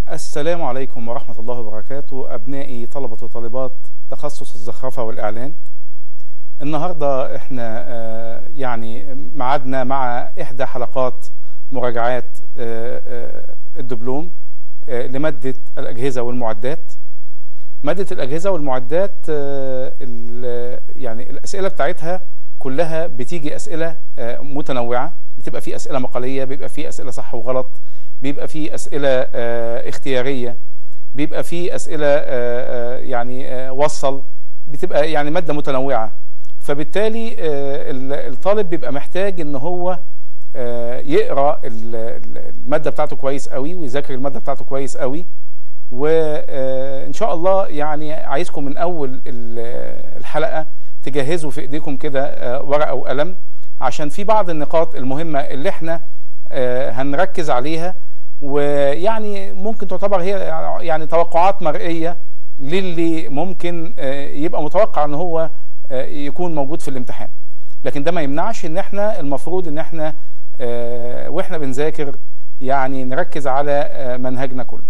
السلام عليكم ورحمة الله وبركاته أبنائي طلبة وطالبات تخصص الزخرفة والإعلان النهاردة احنا آه، يعني معادنا مع إحدى حلقات مراجعات آه، آه، الدبلوم آه، لمادة الأجهزة والمعدات مادة الأجهزة والمعدات آه، ال- يعني الأسئلة بتاعتها كلها بتيجي أسئلة آه، متنوعة بتبقى في أسئلة مقالية بيبقى في أسئلة صح وغلط بيبقى في أسئلة آه، اختيارية بيبقى في أسئلة آه، آه، يعني آه، وصل بتبقى يعني مادة متنوعة فبالتالي آه، ال- الطالب بيبقى محتاج ان هو آه، يقرا ال- ال- الماده بتاعته كويس قوي ويذاكر الماده بتاعته كويس قوي وان شاء الله يعني عايزكم من اول ال- الحلقه تجهزوا في ايديكم كده آه، ورقه وقلم عشان في بعض النقاط المهمه اللي احنا آه، هنركز عليها ويعني ممكن تعتبر هي يعني توقعات مرئيه للي ممكن آه، يبقى متوقع ان هو آه، يكون موجود في الامتحان لكن ده ما يمنعش ان احنا المفروض ان احنا آه، واحنا بنذاكر يعني نركز على آه، منهجنا كله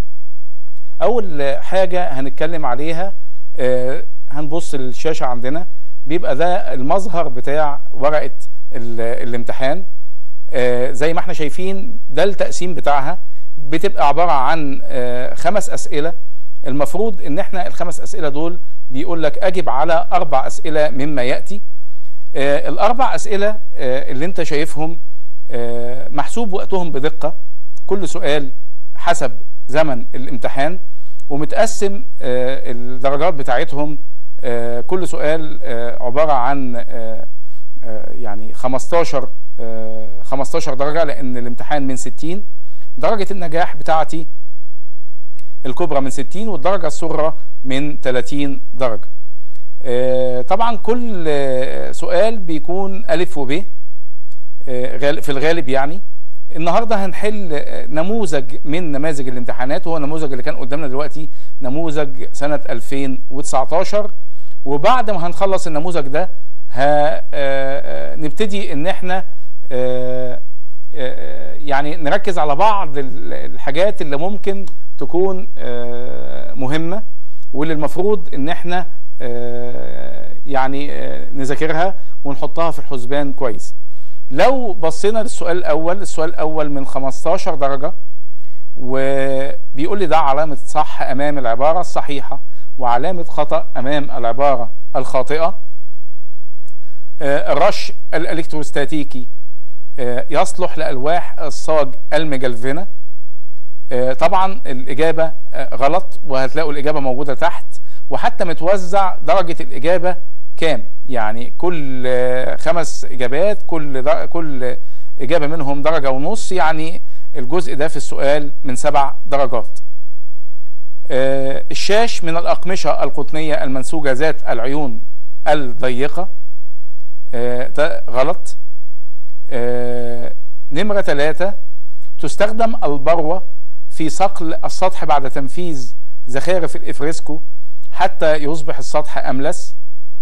اول حاجه هنتكلم عليها آه، هنبص للشاشه عندنا بيبقى ده المظهر بتاع ورقه ال- الامتحان آه، زي ما احنا شايفين ده التقسيم بتاعها بتبقى عباره عن آه، خمس اسئله المفروض ان احنا الخمس اسئله دول بيقول لك اجب على اربع اسئله مما ياتي آه، الاربع اسئله آه، اللي انت شايفهم آه، محسوب وقتهم بدقه كل سؤال حسب زمن الامتحان ومتقسم آه، الدرجات بتاعتهم آه، كل سؤال آه، عباره عن آه، آه، يعني 15 آه، 15 درجه لان الامتحان من 60 درجه النجاح بتاعتي الكبرى من 60 والدرجه الصغرى من 30 درجه آه، طبعا كل آه، سؤال بيكون ألف وب آه، غال- في الغالب يعني النهارده هنحل آه، نموذج من نماذج الامتحانات وهو النموذج اللي كان قدامنا دلوقتي نموذج سنة 2019 وبعد ما هنخلص النموذج ده ه- آه، آه، نبتدي ان احنا آه، آه، يعني نركز على بعض ال- الحاجات اللي ممكن تكون آه، مهمة واللي المفروض ان احنا آه، يعني آه، نذاكرها ونحطها في الحسبان كويس لو بصينا للسؤال الاول السؤال الاول من 15 درجة وبيقول لي ده علامة صح امام العبارة الصحيحة وعلامة خطأ امام العبارة الخاطئة آه، الرش الالكتروستاتيكي آه، يصلح لألواح الصاج المجلفنة آه، طبعا الإجابة آه، غلط وهتلاقوا الإجابة موجودة تحت وحتى متوزع درجة الإجابة كام يعني كل آه، خمس إجابات كل در... كل إجابة منهم درجة ونص يعني الجزء ده في السؤال من سبع درجات آه، الشاش من الأقمشة القطنية المنسوجة ذات العيون الضيقة آه، ده غلط آه، نمرة ثلاثة تستخدم البروة في صقل السطح بعد تنفيذ زخارف الإفريسكو حتى يصبح السطح أملس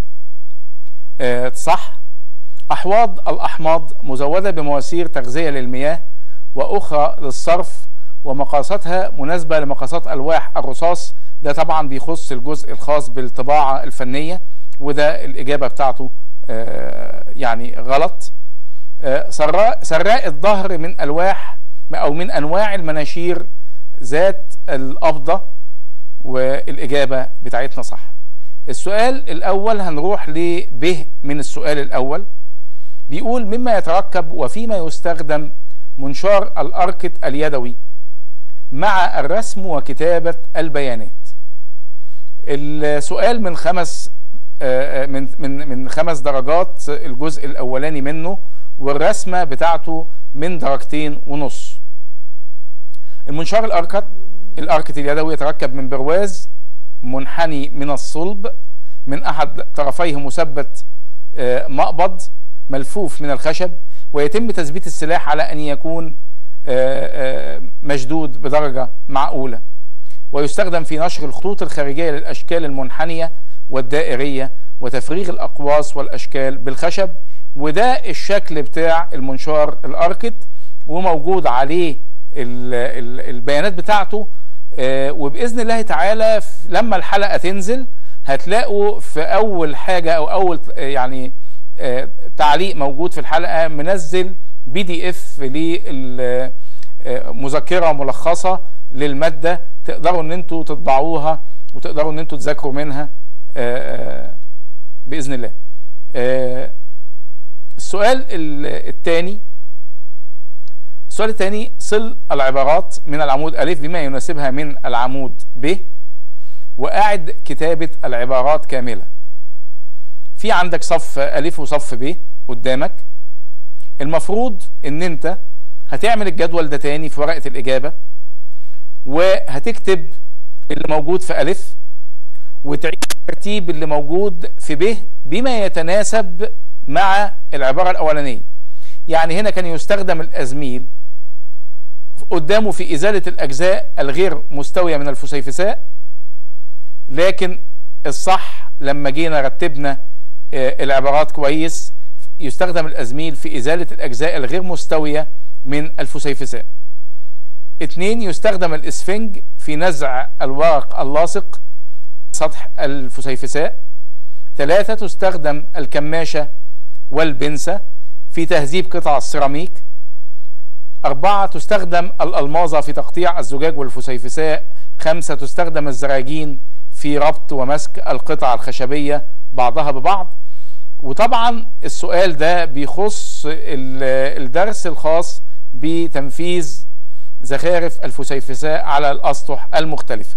آه، صح أحواض الأحماض مزودة بمواسير تغذية للمياه وأخرى للصرف ومقاساتها مناسبة لمقاسات ألواح الرصاص ده طبعا بيخص الجزء الخاص بالطباعة الفنية وده الإجابة بتاعته آه، يعني غلط آه، سراء سراء الظهر من ألواح أو من أنواع المناشير ذات القبضة والإجابة بتاعتنا صح السؤال الأول هنروح لب من السؤال الأول بيقول مما يتركب وفيما يستخدم منشار الأركت اليدوي مع الرسم وكتابة البيانات السؤال من خمس آه، من من من خمس درجات الجزء الاولاني منه والرسمه بتاعته من درجتين ونص المنشار الاركت الاركت اليدوي يتركب من برواز منحني من الصلب من احد طرفيه مثبت آه، مقبض ملفوف من الخشب ويتم تثبيت السلاح على ان يكون آه، آه، مشدود بدرجه معقوله ويستخدم في نشر الخطوط الخارجيه للاشكال المنحنيه والدائريه وتفريغ الاقواس والاشكال بالخشب وده الشكل بتاع المنشار الاركت وموجود عليه ال- ال- البيانات بتاعته آه، وباذن الله تعالى ف- لما الحلقه تنزل هتلاقوا في اول حاجه او اول ت- آه، يعني آه، تعليق موجود في الحلقه منزل بي دي اف للمذكره ملخصه للماده تقدروا ان انتوا تطبعوها وتقدروا ان انتوا تذاكروا منها آه، آه، باذن الله آه، السؤال الثاني السؤال الثاني صل العبارات من العمود ألف بما يناسبها من العمود ب وأعد كتابة العبارات كاملة في عندك صف ألف وصف ب قدامك المفروض ان انت هتعمل الجدول ده تاني في ورقة الإجابة وهتكتب اللي موجود في ألف وتعيد الترتيب اللي موجود في ب بما يتناسب مع العبارة الأولانية يعني هنا كان يستخدم الأزميل قدامه في إزالة الأجزاء الغير مستوية من الفسيفساء لكن الصح لما جينا رتبنا آه، العبارات كويس يستخدم الأزميل في إزالة الأجزاء الغير مستوية من الفسيفساء اتنين يستخدم الإسفنج في نزع الورق اللاصق سطح الفسيفساء ثلاثة تستخدم الكماشة والبنسة في تهذيب قطع السيراميك أربعة تستخدم الألماظة في تقطيع الزجاج والفسيفساء خمسة تستخدم الزراجين في ربط ومسك القطع الخشبية بعضها ببعض وطبعا السؤال ده بيخص ال- الدرس الخاص بتنفيذ زخارف الفسيفساء على الأسطح المختلفة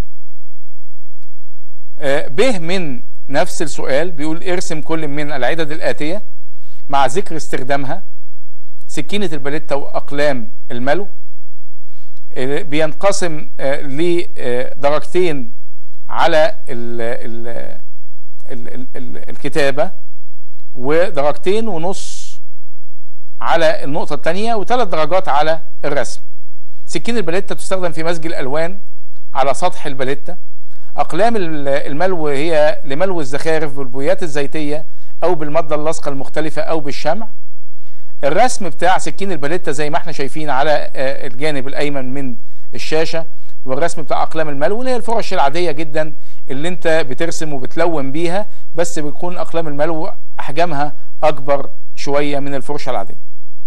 آه، ب من نفس السؤال بيقول ارسم كل من العدد الآتية مع ذكر استخدامها سكينة الباليتا وأقلام الملو آه، بينقسم آه، لدرجتين على ال ال ال ال ال الكتابة ودرجتين ونص على النقطة الثانية وثلاث درجات على الرسم سكين الباليتا تستخدم في مزج الألوان على سطح الباليتا أقلام ال- الملو هي لملو الزخارف بالبويات الزيتية أو بالمادة اللاصقة المختلفة أو بالشمع الرسم بتاع سكين الباليتا زي ما احنا شايفين على آه، الجانب الأيمن من الشاشة والرسم بتاع أقلام الملو اللي هي الفرش العادية جدا اللي انت بترسم وبتلون بيها بس بيكون أقلام الملو أحجامها أكبر شوية من الفرشة العادية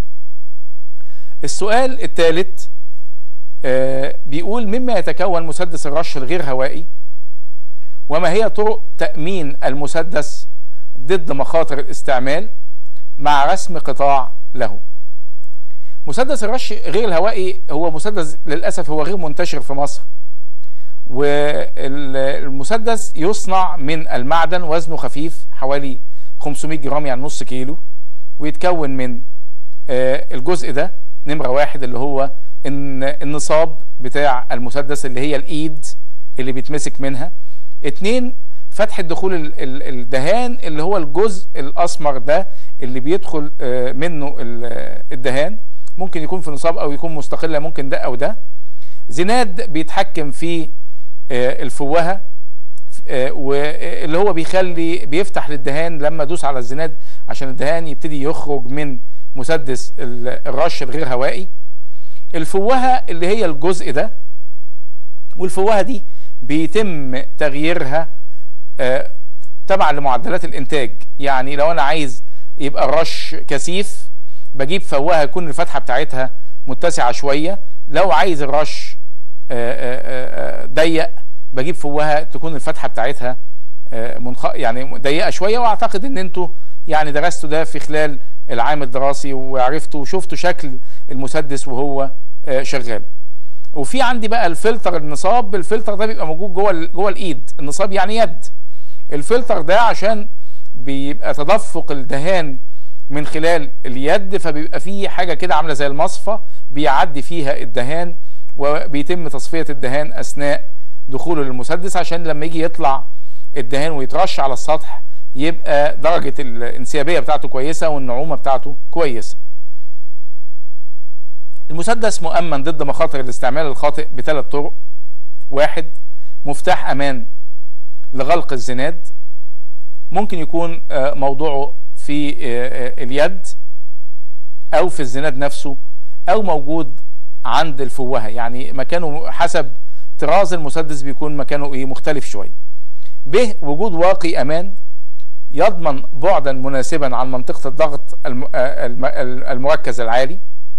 السؤال الثالث آه، بيقول مما يتكون مسدس الرش الغير هوائي وما هي طرق تأمين المسدس ضد مخاطر الاستعمال مع رسم قطاع له مسدس الرش غير الهوائي هو مسدس للأسف هو غير منتشر في مصر والمسدس يصنع من المعدن وزنه خفيف حوالي 500 جرام يعني نص كيلو ويتكون من آه، الجزء ده نمرة واحد اللي هو ان النصاب بتاع المسدس اللي هي الايد اللي بيتمسك منها اتنين فتحة دخول ال- ال- الدهان اللي هو الجزء الاسمر ده اللي بيدخل آه، منه ال- الدهان ممكن يكون في نصاب او يكون مستقلة ممكن ده او ده زناد بيتحكم في آه، الفوهة آه، واللي هو بيخلي بيفتح للدهان لما ادوس على الزناد عشان الدهان يبتدي يخرج من مسدس ال- الرش الغير هوائي الفوهة اللي هي الجزء ده والفوهة دي بيتم تغييرها آه، تبعا لمعدلات الانتاج يعني لو انا عايز يبقى الرش كثيف بجيب فوهة يكون الفتحة بتاعتها متسعة شوية لو عايز الرش آه، آه، آه، ضيق بجيب فوهة تكون الفتحة بتاعتها آه، منخ... يعني ضيقة شوية واعتقد ان انتوا يعني درستوا ده في خلال العام الدراسي وعرفتوا وشفتوا شكل المسدس وهو آه، شغال وفي عندي بقى الفلتر النصاب الفلتر ده بيبقى موجود جوه ال- جوه الايد النصاب يعني يد الفلتر ده عشان بيبقى تدفق الدهان من خلال اليد فبيبقى فيه حاجه كده عامله زي المصفى بيعدي فيها الدهان وبيتم تصفيه الدهان اثناء دخوله للمسدس عشان لما يجي يطلع الدهان ويترش على السطح يبقى درجه الانسيابيه بتاعته كويسه والنعومه بتاعته كويسه المسدس مؤمن ضد مخاطر الاستعمال الخاطئ بثلاث طرق واحد مفتاح امان لغلق الزناد ممكن يكون آه، موضوعه في آه، آه، اليد او في الزناد نفسه او موجود عند الفوهه يعني مكانه حسب طراز المسدس بيكون مكانه ايه مختلف شويه ب وجود واقي امان يضمن بعدا مناسبا عن منطقه الضغط المركز العالي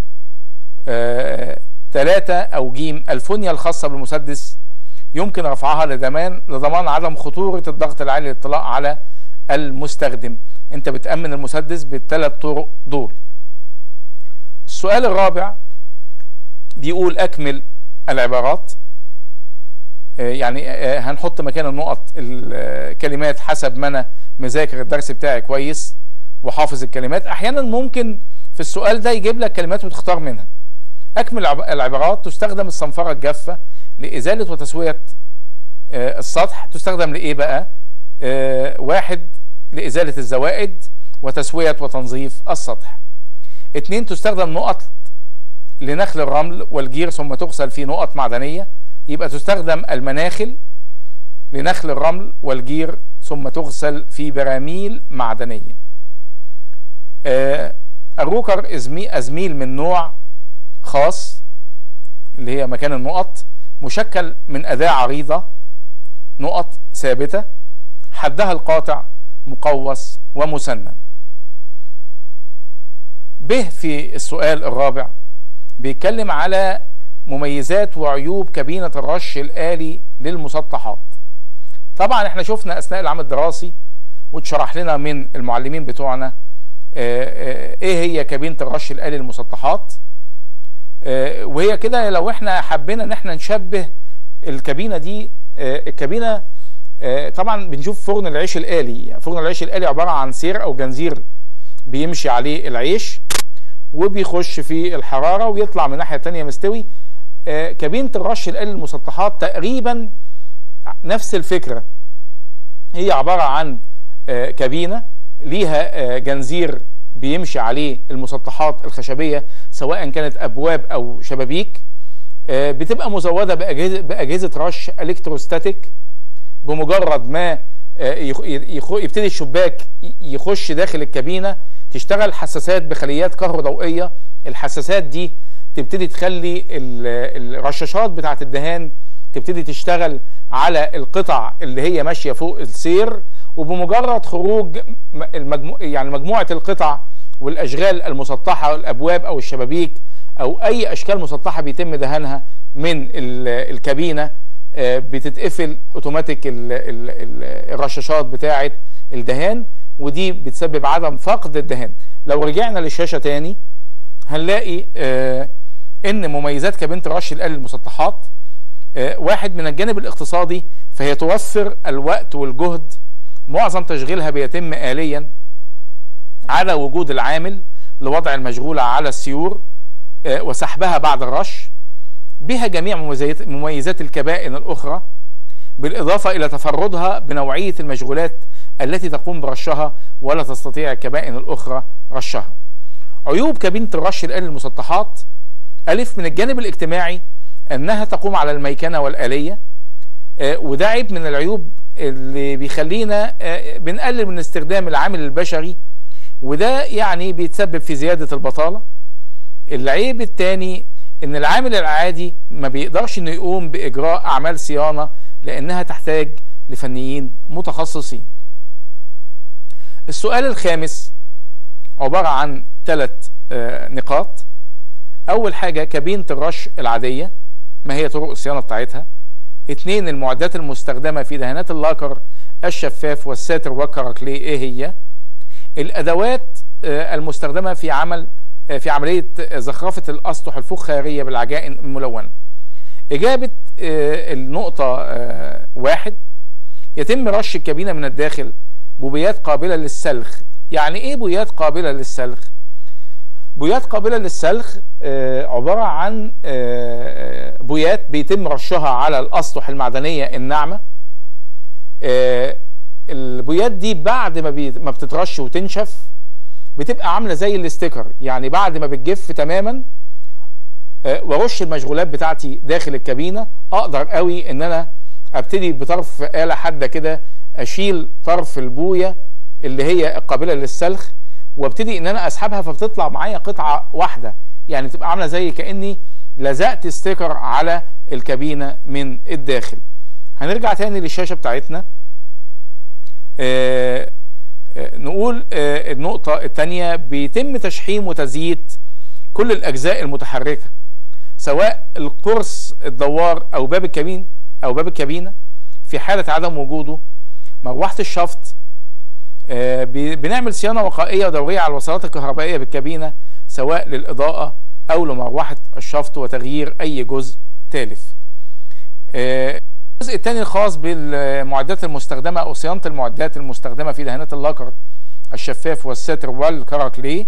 ثلاثة أو جيم الفونيا الخاصة بالمسدس يمكن رفعها لضمان لضمان عدم خطورة الضغط العالي للاطلاع على المستخدم انت بتأمن المسدس بالثلاث طرق دول السؤال الرابع بيقول اكمل العبارات يعني هنحط مكان النقط الكلمات حسب ما انا مذاكر الدرس بتاعي كويس وحافظ الكلمات احيانا ممكن في السؤال ده يجيب لك كلمات وتختار منها اكمل العبارات تستخدم الصنفرة الجافة لازالة وتسوية السطح تستخدم لايه بقى واحد لازالة الزوائد وتسوية وتنظيف السطح اتنين تستخدم نقط لنخل الرمل والجير ثم تغسل في نقط معدنية يبقى تستخدم المناخل لنخل الرمل والجير ثم تغسل في براميل معدنية آه الروكر أزميل من نوع خاص اللي هي مكان النقط مشكل من أداة عريضة نقط ثابتة حدها القاطع مقوس ومسنن به في السؤال الرابع بيتكلم على مميزات وعيوب كابينة الرش الآلي للمسطحات طبعا احنا شفنا أثناء العام الدراسي واتشرح لنا من المعلمين بتوعنا اه اه ايه هي كابينة الرش الآلي للمسطحات اه وهي كده لو احنا حبينا ان احنا نشبه الكابينة دي الكابينة طبعا بنشوف فرن العيش الآلي يعني فرن العيش الآلي عبارة عن سير أو جنزير بيمشي عليه العيش وبيخش في الحرارة ويطلع من ناحية تانية مستوي آه كابينة الرش الآلي للمسطحات تقريبا نفس الفكرة هي عبارة عن آه كابينة ليها آه جنزير بيمشي عليه المسطحات الخشبية سواء كانت أبواب أو شبابيك بتبقى مزودة بأجهزة, بأجهزة رش الكتروستاتيك بمجرد ما يبتدي الشباك يخش داخل الكابينة تشتغل حساسات بخليات كهروضوئية الحساسات دي تبتدي تخلي الرشاشات بتاعة الدهان تبتدي تشتغل على القطع اللي هي ماشية فوق السير وبمجرد خروج المجمو يعني مجموعة القطع والأشغال المسطحة الأبواب أو الشبابيك أو أي أشكال مسطحة بيتم دهانها من الكابينة بتتقفل اوتوماتيك الرشاشات بتاعة الدهان ودي بتسبب عدم فقد الدهان لو رجعنا للشاشة تاني هنلاقي آه ان مميزات كابينة رش الآلي للمسطحات آه واحد من الجانب الاقتصادي فهي توفر الوقت والجهد معظم تشغيلها بيتم آليا على وجود العامل لوضع المشغولة على السيور آه وسحبها بعد الرش بها جميع مميزات, مميزات الكبائن الأخرى بالإضافة إلى تفردها بنوعية المشغولات التي تقوم برشها ولا تستطيع الكبائن الأخرى رشها عيوب كابينة الرش الآلي للمسطحات ألف من الجانب الاجتماعي أنها تقوم على الميكنة والآلية آه وده عيب من العيوب اللي بيخلينا آه بنقلل من استخدام العامل البشري وده يعني بيتسبب في زيادة البطالة العيب الثاني ان العامل العادي ما بيقدرش انه يقوم باجراء اعمال صيانة لانها تحتاج لفنيين متخصصين السؤال الخامس عبارة عن ثلاث آه نقاط اول حاجة كابينة الرش العادية ما هي طرق الصيانة بتاعتها اتنين المعدات المستخدمة في دهانات اللاكر الشفاف والساتر والكراكليه ايه هي الادوات آه المستخدمة في عمل آه في عملية زخرفة الاسطح الفخارية بالعجائن الملونة اجابة النقطة واحد يتم رش الكابينة من الداخل بويات قابلة للسلخ يعني ايه بويات قابلة للسلخ بويات قابلة للسلخ آه عبارة عن آه بويات بيتم رشها على الأسطح المعدنية الناعمة آه البويات دي بعد ما, بي ما بتترش وتنشف بتبقى عاملة زي الاستيكر يعني بعد ما بتجف تماما وارش المشغولات بتاعتي داخل الكابينة اقدر قوي ان انا ابتدي بطرف آلة حادة كده اشيل طرف البوية اللي هي قابلة للسلخ وابتدي ان انا اسحبها فبتطلع معايا قطعة واحدة يعني بتبقى عاملة زي كأني لزقت ستيكر على الكابينة من الداخل هنرجع تاني للشاشة بتاعتنا آه آه نقول آه النقطة التانية بيتم تشحيم وتزييت كل الأجزاء المتحركة سواء القرص الدوار أو باب الكابين أو باب الكابينة في حالة عدم وجوده مروحة الشفط بنعمل صيانة وقائية ودورية على الوصلات الكهربائية بالكابينة سواء للإضاءة أو لمروحة الشفط وتغيير أي جزء تالف الجزء الثاني الخاص بالمعدات المستخدمة أو صيانة المعدات المستخدمة في دهانات اللاكر الشفاف والستر والكراكلي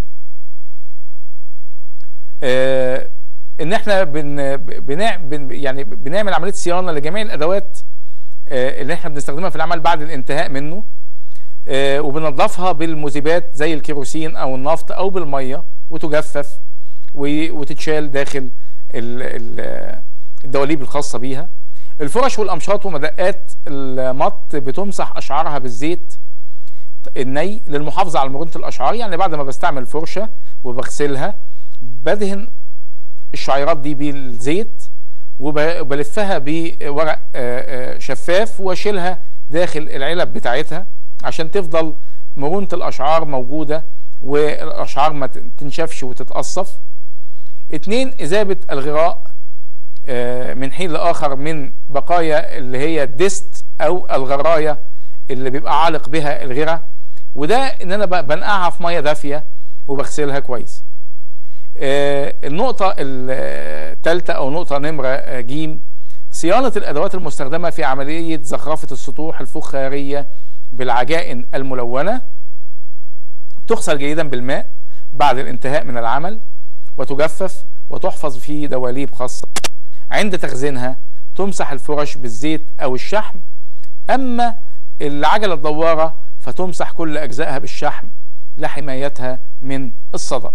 ان احنا بن بن بن يعني بنعمل عمليه صيانه لجميع الادوات اللي احنا بنستخدمها في العمل بعد الانتهاء منه وبنضفها بالمذيبات زي الكيروسين او النفط او بالميه وتجفف وتتشال داخل الدواليب الخاصه بيها الفرش والامشاط ومدقات المط بتمسح اشعارها بالزيت الني للمحافظه على مرونه الاشعار يعني بعد ما بستعمل فرشه وبغسلها بدهن الشعيرات دي بالزيت وبلفها بورق شفاف واشيلها داخل العلب بتاعتها عشان تفضل مرونة الأشعار موجودة والأشعار ما تنشفش وتتقصف اتنين إذابة الغراء من حين لآخر من بقايا اللي هي الديست أو الغراية اللي بيبقى عالق بها الغرة وده إن أنا بنقعها في مية دافية وبغسلها كويس النقطة الثالثة أو نقطة نمرة جيم صيانة الأدوات المستخدمة في عملية زخرفة السطوح الفخارية بالعجائن الملونة تغسل جيدا بالماء بعد الانتهاء من العمل وتجفف وتحفظ في دواليب خاصة عند تخزينها تمسح الفرش بالزيت أو الشحم أما العجلة الدوارة فتمسح كل أجزائها بالشحم لحمايتها من الصدأ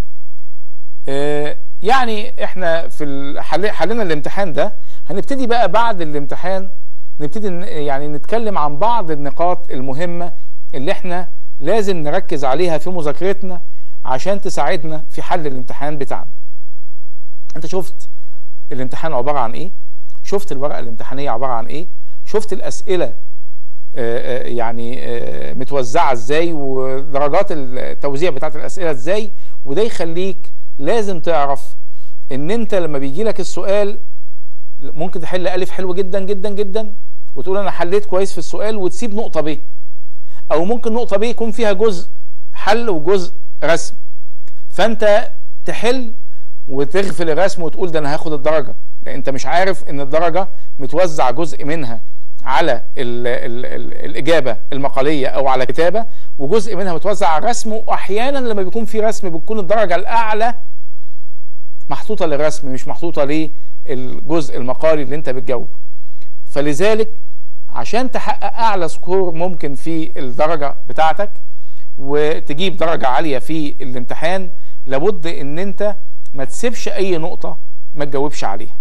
يعني احنا في حلنا الامتحان ده هنبتدي بقى بعد الامتحان نبتدي يعني نتكلم عن بعض النقاط المهمة اللي احنا لازم نركز عليها في مذاكرتنا عشان تساعدنا في حل الامتحان بتاعنا انت شفت الامتحان عبارة عن ايه شفت الورقة الامتحانية عبارة عن ايه شفت الاسئلة يعني متوزعة ازاي ودرجات التوزيع بتاعت الاسئلة ازاي وده يخليك لازم تعرف ان انت لما بيجي لك السؤال ممكن تحل الف حلو جدا جدا جدا وتقول انا حليت كويس في السؤال وتسيب نقطه ب او ممكن نقطه ب يكون فيها جزء حل وجزء رسم فانت تحل وتغفل الرسم وتقول ده انا هاخد الدرجه لان انت مش عارف ان الدرجه متوزع جزء منها على ال ال ال الاجابه المقاليه او على كتابه وجزء منها متوزع على الرسم واحيانا لما بيكون في رسم بتكون الدرجه الاعلى محطوطه للرسم مش محطوطه للجزء المقالي اللي انت بتجاوبه فلذلك عشان تحقق اعلى سكور ممكن في الدرجه بتاعتك وتجيب درجه عاليه في الامتحان لابد ان انت ما تسيبش اي نقطه ما تجاوبش عليها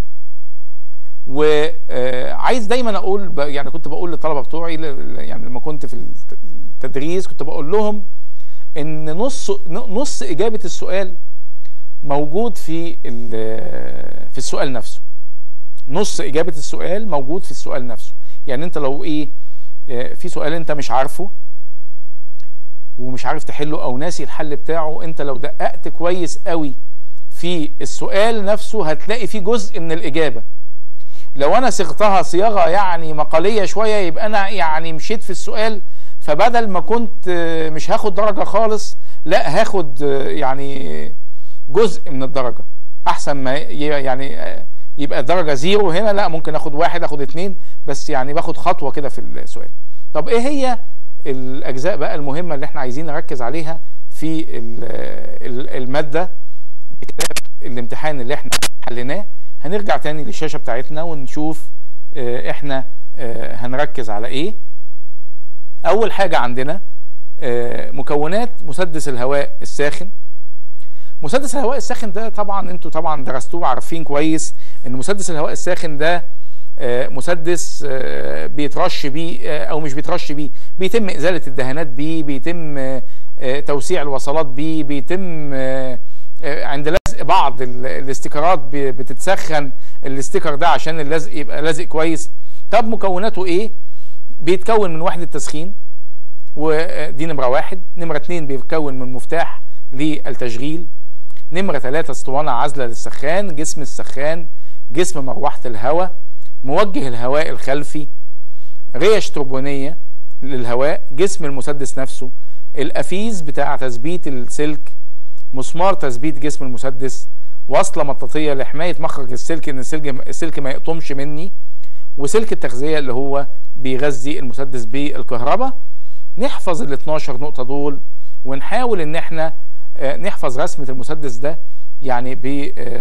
وعايز دايما اقول يعني كنت بقول للطلبه بتوعي يعني لما كنت في التدريس كنت بقول لهم ان نص نص اجابه السؤال موجود في في السؤال نفسه نص اجابه السؤال موجود في السؤال نفسه يعني انت لو ايه في سؤال انت مش عارفه ومش عارف تحله او ناسي الحل بتاعه انت لو دققت كويس قوي في السؤال نفسه هتلاقي فيه جزء من الاجابه لو انا صيغتها صياغه يعني مقاليه شويه يبقى انا يعني مشيت في السؤال فبدل ما كنت مش هاخد درجه خالص لا هاخد يعني جزء من الدرجه احسن ما يعني يبقى درجه زيرو هنا لا ممكن اخد واحد اخد اتنين بس يعني باخد خطوه كده في السؤال طب ايه هي الاجزاء بقى المهمه اللي احنا عايزين نركز عليها في الماده بكتاب الامتحان اللي احنا حليناه هنرجع تاني للشاشه بتاعتنا ونشوف احنا هنركز على ايه اول حاجه عندنا مكونات مسدس الهواء الساخن مسدس الهواء الساخن ده طبعا انتوا طبعا درستوه وعارفين كويس ان مسدس الهواء الساخن ده مسدس بيترش بيه او مش بيترش بيه بيتم ازاله الدهانات بيه بيتم توسيع الوصلات بيه بيتم عند لزق بعض الاستيكرات بتتسخن الاستيكر ده عشان اللزق يبقى لازق كويس طب مكوناته ايه بيتكون من وحده تسخين ودي نمره واحد نمره اتنين بيتكون من مفتاح للتشغيل نمره ثلاثة اسطوانه عازله للسخان جسم السخان جسم مروحه الهواء موجه الهواء الخلفي ريش تربونيه للهواء جسم المسدس نفسه الافيز بتاع تثبيت السلك مسمار تثبيت جسم المسدس وصله مطاطيه لحمايه مخرج السلك ان السلك السلك ما يقطمش مني وسلك التغذيه اللي هو بيغذي المسدس بالكهرباء نحفظ ال 12 نقطه دول ونحاول ان احنا نحفظ رسمه المسدس ده يعني ب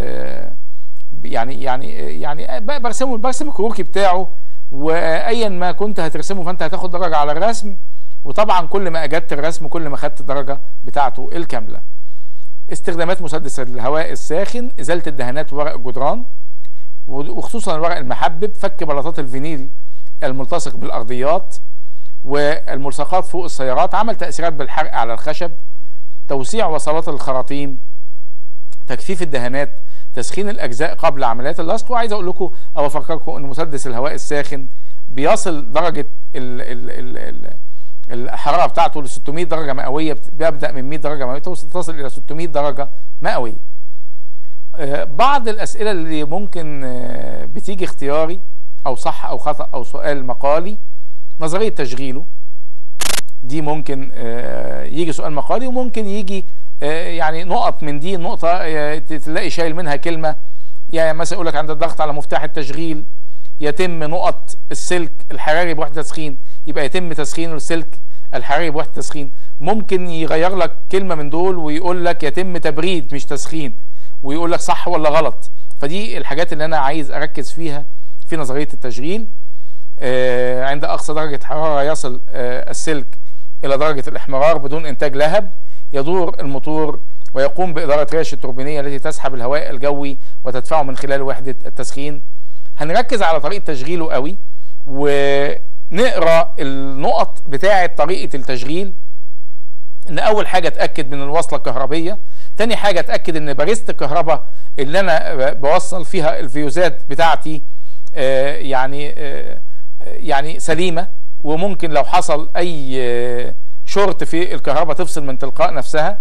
يعني يعني يعني برسمه برسم الكروكي بتاعه وايا ما كنت هترسمه فانت هتاخد درجه على الرسم وطبعا كل ما اجدت الرسم كل ما خدت الدرجه بتاعته الكامله استخدامات مسدس الهواء الساخن ازاله الدهانات ورق الجدران وخصوصا الورق المحبب فك بلاطات الفينيل الملتصق بالارضيات والملصقات فوق السيارات عمل تاثيرات بالحرق على الخشب توسيع وصلات الخراطيم تجفيف الدهانات تسخين الاجزاء قبل عمليات اللصق وعايز اقول لكم او افكركم ان مسدس الهواء الساخن بيصل درجه ال ال ال ال الحراره بتاعته ل 600 درجه مئويه بيبدا من 100 درجه مئويه تصل الى 600 درجه مئويه. آه بعض الاسئله اللي ممكن آه بتيجي اختياري او صح او خطا او سؤال مقالي نظريه تشغيله دي ممكن آه يجي سؤال مقالي وممكن يجي يعني نقط من دي نقطه تلاقي شايل منها كلمه يعني مثلا يقول لك عند الضغط على مفتاح التشغيل يتم نقط السلك الحراري بوحده تسخين يبقى يتم تسخين السلك الحراري بوحده تسخين ممكن يغير لك كلمه من دول ويقول لك يتم تبريد مش تسخين ويقول لك صح ولا غلط فدي الحاجات اللي انا عايز اركز فيها في نظريه التشغيل آه عند اقصى درجه حراره يصل آه السلك الى درجه الاحمرار بدون انتاج لهب يدور الموتور ويقوم باداره ريش التوربينيه التي تسحب الهواء الجوي وتدفعه من خلال وحده التسخين هنركز على طريقه تشغيله قوي ونقرا النقط بتاعه طريقه التشغيل ان اول حاجه اتاكد من الوصله الكهربيه تاني حاجه اتاكد ان باريزه الكهرباء اللي انا بوصل فيها الفيوزات بتاعتي آه يعني آه يعني سليمه وممكن لو حصل اي آه شورت في الكهرباء تفصل من تلقاء نفسها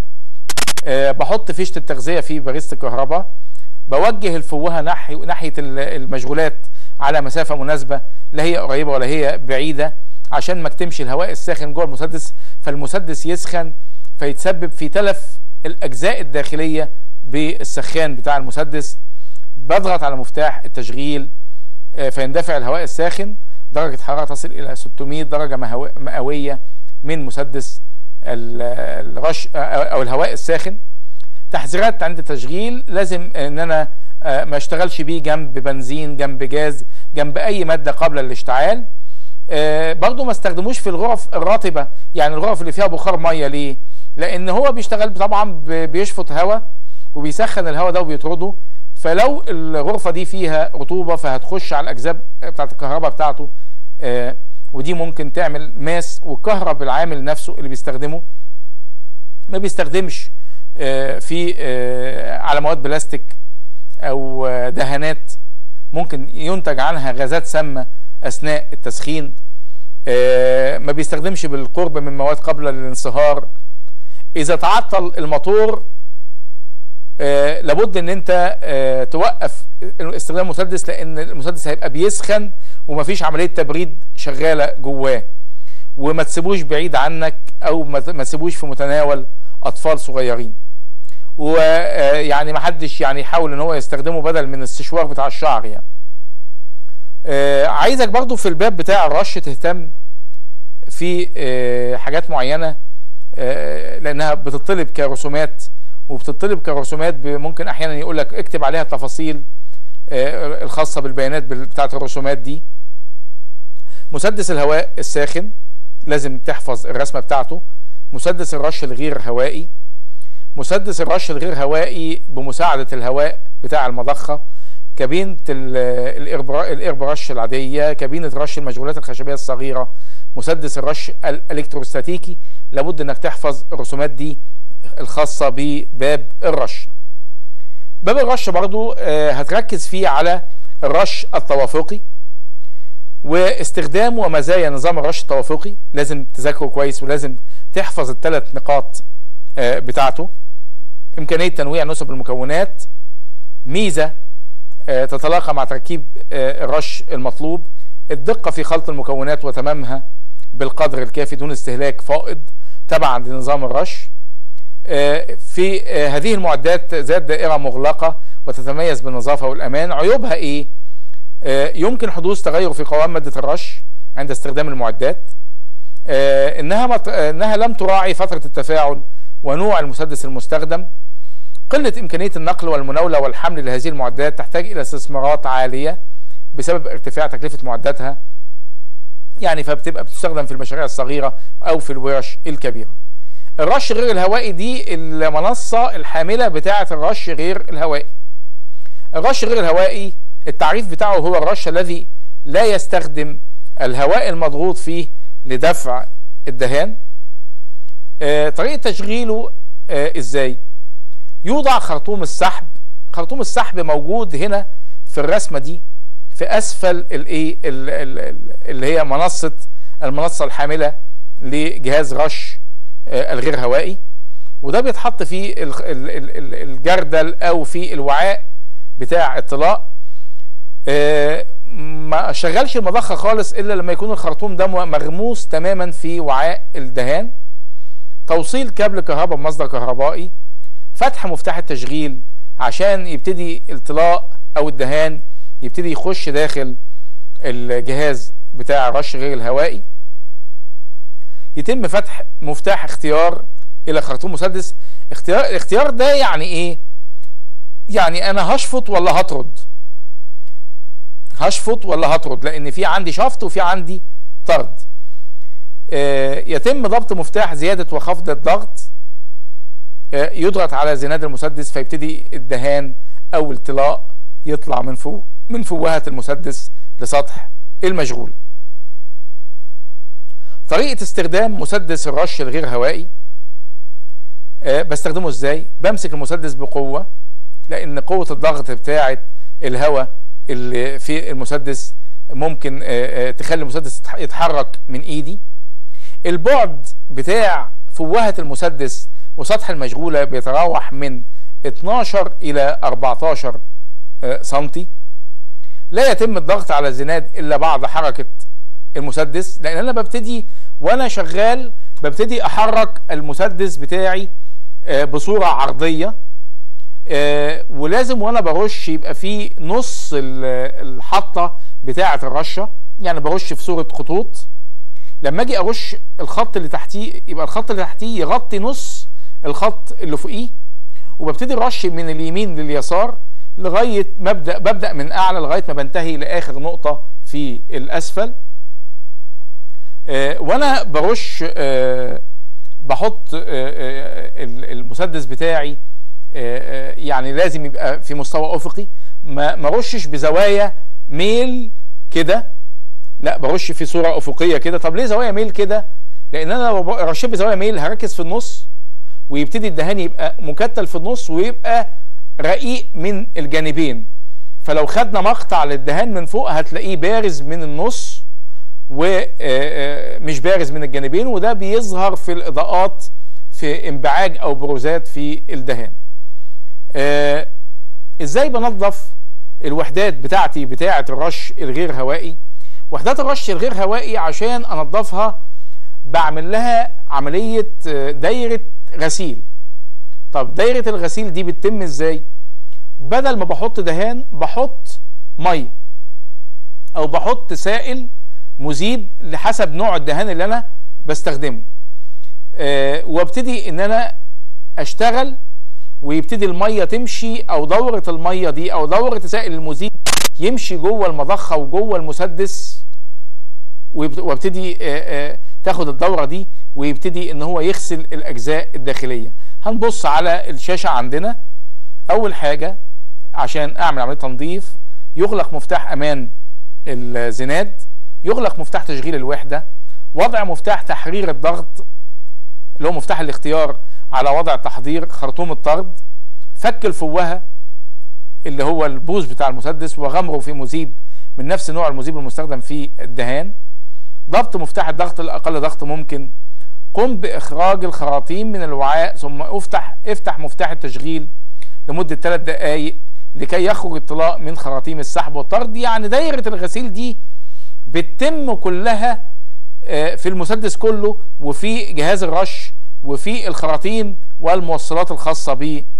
بحط فيشه التغذيه في باريزه الكهرباء بوجه الفوهه ناحيه ناحيه المشغولات على مسافه مناسبه لا هي قريبه ولا هي بعيده عشان ما اكتمش الهواء الساخن جوه المسدس فالمسدس يسخن فيتسبب في تلف الاجزاء الداخليه بالسخان بتاع المسدس بضغط على مفتاح التشغيل فيندفع الهواء الساخن درجه حراره تصل الى 600 درجه مئويه من مسدس الرش او الهواء الساخن تحذيرات عند التشغيل لازم ان انا ما اشتغلش بيه جنب بنزين جنب جاز جنب اي ماده قبل الاشتعال برضو ما استخدموش في الغرف الرطبه يعني الغرف اللي فيها بخار ميه ليه لان هو بيشتغل طبعا بيشفط هواء وبيسخن الهواء ده وبيطرده فلو الغرفه دي فيها رطوبه فهتخش على الاجزاء بتاعت الكهرباء بتاعته ودي ممكن تعمل ماس وكهرب العامل نفسه اللي بيستخدمه ما بيستخدمش في على مواد بلاستيك او دهانات ممكن ينتج عنها غازات سامه اثناء التسخين ما بيستخدمش بالقرب من مواد قابله للانصهار اذا تعطل الموتور لابد ان انت توقف استخدام المسدس لان المسدس هيبقى بيسخن ومفيش عمليه تبريد شغاله جواه وما تسيبوش بعيد عنك او ما تسيبوش في متناول اطفال صغيرين ويعني ما حدش يعني يحاول ان هو يستخدمه بدل من السشوار بتاع الشعر يعني آه عايزك برضو في الباب بتاع الرش تهتم في آه حاجات معينه آه لانها بتطلب كرسومات وبتطلب كرسومات ممكن احيانا يقول لك اكتب عليها التفاصيل الخاصه بالبيانات بتاعه الرسومات دي مسدس الهواء الساخن لازم تحفظ الرسمه بتاعته مسدس الرش الغير هوائي مسدس الرش الغير هوائي بمساعده الهواء بتاع المضخه كابينه الايربرش العاديه كابينه رش المشغولات الخشبيه الصغيره مسدس الرش الالكتروستاتيكي لابد انك تحفظ الرسومات دي الخاصه بباب الرش باب الرش برضو هتركز فيه على الرش التوافقي واستخدام ومزايا نظام الرش التوافقي لازم تذاكره كويس ولازم تحفظ الثلاث نقاط بتاعته إمكانية تنويع نسب المكونات ميزة تتلاقى مع تركيب الرش المطلوب الدقة في خلط المكونات وتمامها بالقدر الكافي دون استهلاك فائض تبعا لنظام الرش في هذه المعدات ذات دائرة مغلقة وتتميز بالنظافة والأمان عيوبها إيه؟ يمكن حدوث تغير في قوام مادة الرش عند استخدام المعدات إنها, مت... إنها لم تراعي فترة التفاعل ونوع المسدس المستخدم قلة إمكانية النقل والمناولة والحمل لهذه المعدات تحتاج إلى استثمارات عالية بسبب ارتفاع تكلفة معداتها يعني فبتبقى بتستخدم في المشاريع الصغيرة أو في الورش الكبيرة الرش غير الهوائي دي المنصة الحاملة بتاعة الرش غير الهوائي الرش غير الهوائي التعريف بتاعه هو الرش الذي لا يستخدم الهواء المضغوط فيه لدفع الدهان آه طريقة تشغيله آه ازاي يوضع خرطوم السحب خرطوم السحب موجود هنا في الرسمة دي في اسفل الايه اللي هي منصة المنصة الحاملة لجهاز رش آه الغير هوائي وده بيتحط في الجردل او في الوعاء بتاع الطلاء ما شغلش المضخه خالص الا لما يكون الخرطوم ده مغموس تماما في وعاء الدهان توصيل كابل كهرباء بمصدر كهربائي فتح مفتاح التشغيل عشان يبتدي الطلاء او الدهان يبتدي يخش داخل الجهاز بتاع الرش غير الهوائي يتم فتح مفتاح اختيار الى خرطوم مسدس اختيار الاختيار ده يعني ايه يعني انا هشفط ولا هطرد هشفط ولا هطرد لان في عندي شفط وفي عندي طرد آه يتم ضبط مفتاح زيادة وخفض الضغط آه يضغط على زناد المسدس فيبتدي الدهان او الطلاء يطلع من فوق من فوهة المسدس لسطح المشغول طريقة استخدام مسدس الرش الغير هوائي آه بستخدمه ازاي بمسك المسدس بقوة لان قوة الضغط بتاعة الهواء اللي في المسدس ممكن تخلي المسدس يتحرك من ايدي البعد بتاع فوهة المسدس وسطح المشغولة بيتراوح من 12 الى 14 سنتي لا يتم الضغط على الزناد الا بعد حركة المسدس لان انا ببتدي وانا شغال ببتدي احرك المسدس بتاعي بصورة عرضية آه ولازم وانا برش يبقى في نص الحطه بتاعه الرشه يعني برش في صوره خطوط لما اجي ارش الخط اللي تحتيه يبقى الخط اللي تحتيه يغطي نص الخط اللي فوقيه وببتدي الرش من اليمين لليسار لغايه ما ابدا ببدا من اعلى لغايه ما بنتهي لاخر نقطه في الاسفل آه وانا برش آه بحط المسدس بتاعي يعني لازم يبقى في مستوى افقي ما ما رشش بزوايا ميل كده لا برش في صوره افقيه كده طب ليه زوايا ميل كده لان انا لو رشيت بزوايا ميل هركز في النص ويبتدي الدهان يبقى مكتل في النص ويبقى رقيق من الجانبين فلو خدنا مقطع للدهان من فوق هتلاقيه بارز من النص ومش بارز من الجانبين وده بيظهر في الاضاءات في انبعاج او بروزات في الدهان آه ازاي بنظف الوحدات بتاعتي بتاعه الرش الغير هوائي وحدات الرش الغير هوائي عشان انظفها بعمل لها عمليه دايره غسيل طب دايره الغسيل دي بتتم ازاي بدل ما بحط دهان بحط ميه او بحط سائل مذيب لحسب نوع الدهان اللي انا بستخدمه آه وابتدي ان انا اشتغل ويبتدي الميه تمشي او دوره الميه دي او دوره سائل المذيب يمشي جوه المضخه وجوه المسدس وابتدي تاخد الدوره دي ويبتدي ان هو يغسل الاجزاء الداخليه هنبص على الشاشه عندنا اول حاجه عشان اعمل عمليه تنظيف يغلق مفتاح امان الزناد يغلق مفتاح تشغيل الوحده وضع مفتاح تحرير الضغط اللي هو مفتاح الاختيار على وضع التحضير خرطوم الطرد فك الفوهه اللي هو البوز بتاع المسدس وغمره في مذيب من نفس نوع المذيب المستخدم في الدهان ضبط مفتاح الضغط الاقل ضغط ممكن قم باخراج الخراطيم من الوعاء ثم افتح افتح مفتاح التشغيل لمده 3 دقائق لكي يخرج الطلاء من خراطيم السحب والطرد يعني دايره الغسيل دي بتتم كلها في المسدس كله وفي جهاز الرش وفي الخراطيم والموصلات الخاصه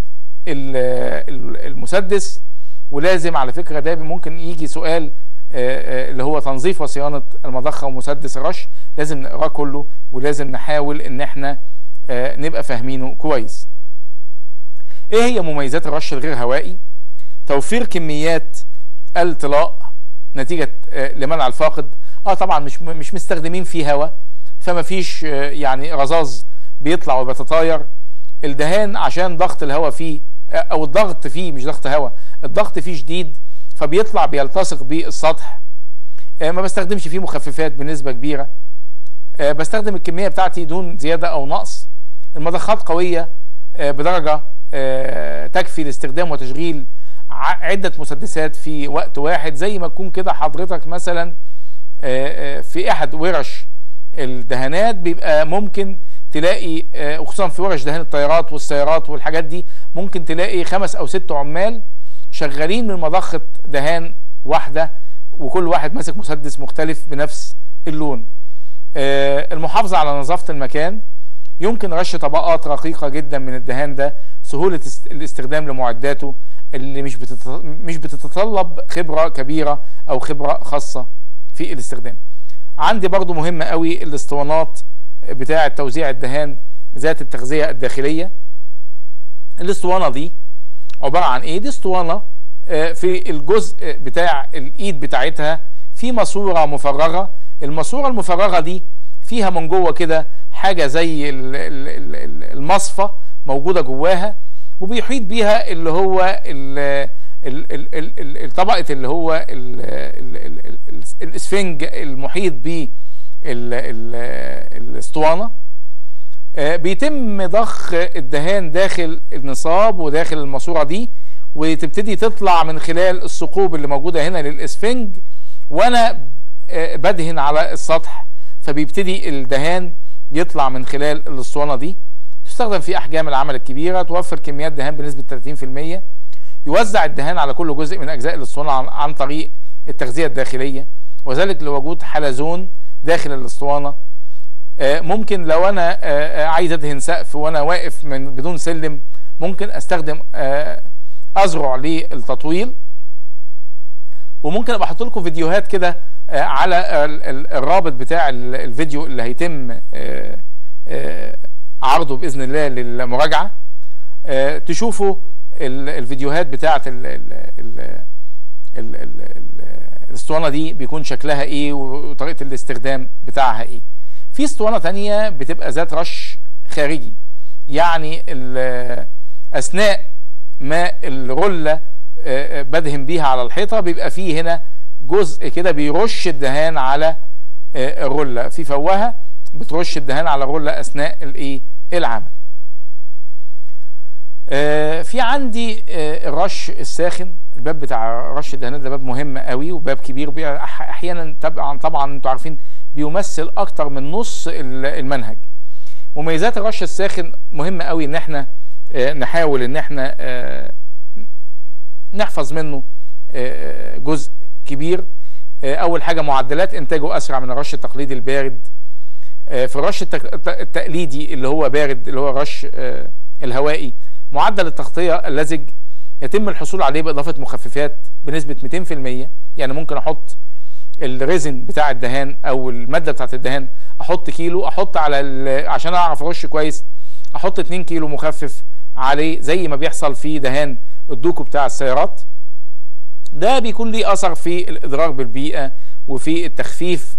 بالمسدس ولازم على فكره ده ممكن يجي سؤال اللي هو تنظيف وصيانه المضخه ومسدس الرش لازم نقراه كله ولازم نحاول ان احنا نبقى فاهمينه كويس ايه هي مميزات الرش الغير هوائي توفير كميات الطلاء نتيجه لمنع الفاقد اه طبعا مش مش مستخدمين فيه هواء فما فيش يعني رذاذ بيطلع وبيتطاير الدهان عشان ضغط الهواء فيه او الضغط فيه مش ضغط هواء الضغط فيه شديد فبيطلع بيلتصق بالسطح آه ما بستخدمش فيه مخففات بنسبة كبيرة آه بستخدم الكمية بتاعتي دون زيادة او نقص المضخات قوية آه بدرجة تكفي لاستخدام وتشغيل عدة مسدسات في وقت واحد زي ما تكون كده حضرتك مثلا في احد ورش الدهانات بيبقى ممكن تلاقي وخصوصا في ورش دهان الطيارات والسيارات والحاجات دي ممكن تلاقي خمس او ست عمال شغالين من مضخة دهان واحدة وكل واحد ماسك مسدس مختلف بنفس اللون المحافظة على نظافة المكان يمكن رش طبقات رقيقة جدا من الدهان ده سهولة الاستخدام لمعداته اللي مش مش بتتطلب خبرة كبيرة او خبرة خاصة في الاستخدام عندي برضو مهمة قوي الاسطوانات بتاعة توزيع الدهان ذات التغذية الداخلية الاسطوانة دي عبارة عن ايه دي اسطوانة في الجزء بتاع الايد بتاعتها في ماسورة مفرغة الماسورة المفرغة دي فيها من جوه كده حاجة زي المصفى موجودة جواها وبيحيط بيها اللي هو طبقة اللي هو الاسفنج المحيط بالاسطوانة بيتم ضخ الدهان داخل النصاب وداخل الماسورة دي وتبتدي تطلع من خلال الثقوب اللي موجودة هنا للاسفنج وانا بدهن على السطح فبيبتدي الدهان يطلع من خلال الاسطوانة دي تستخدم في احجام العمل الكبيرة توفر كميات دهان بنسبة 30% يوزع الدهان على كل جزء من اجزاء الاسطوانة عن طريق التغذية الداخلية وذلك لوجود حلزون داخل الاسطوانة ممكن لو انا عايز ادهن سقف وانا واقف من بدون سلم ممكن استخدم اذرع للتطويل وممكن ابقى احط لكم فيديوهات كده على الرابط بتاع الفيديو اللي هيتم عرضه باذن الله للمراجعه تشوفوا الفيديوهات بتاعه الاسطوانه دي بيكون شكلها ايه وطريقه الاستخدام بتاعها ايه في اسطوانه تانية بتبقى ذات رش خارجي يعني اثناء ما الرله بدهن بيها على الحيطه بيبقى فيه هنا جزء كده بيرش الدهان على الرله في فوهه بترش الدهان على الرله اثناء الايه العمل في عندي الرش الساخن الباب بتاع رش الدهانات ده باب مهم قوي وباب كبير احيانا طبعا طبعا انتوا عارفين بيمثل اكتر من نص المنهج مميزات الرش الساخن مهمه قوي ان احنا نحاول ان احنا نحفظ منه جزء كبير اول حاجه معدلات انتاجه اسرع من الرش التقليدي البارد في الرش التقليدي اللي هو بارد اللي هو الرش الهوائي معدل التغطيه اللزج يتم الحصول عليه باضافه مخففات بنسبه 200% يعني ممكن احط الريزن بتاع الدهان او الماده بتاعت الدهان احط كيلو احط على عشان اعرف ارش كويس احط 2 كيلو مخفف عليه زي ما بيحصل في دهان الدوكو بتاع السيارات ده بيكون ليه اثر في الاضرار بالبيئه وفي التخفيف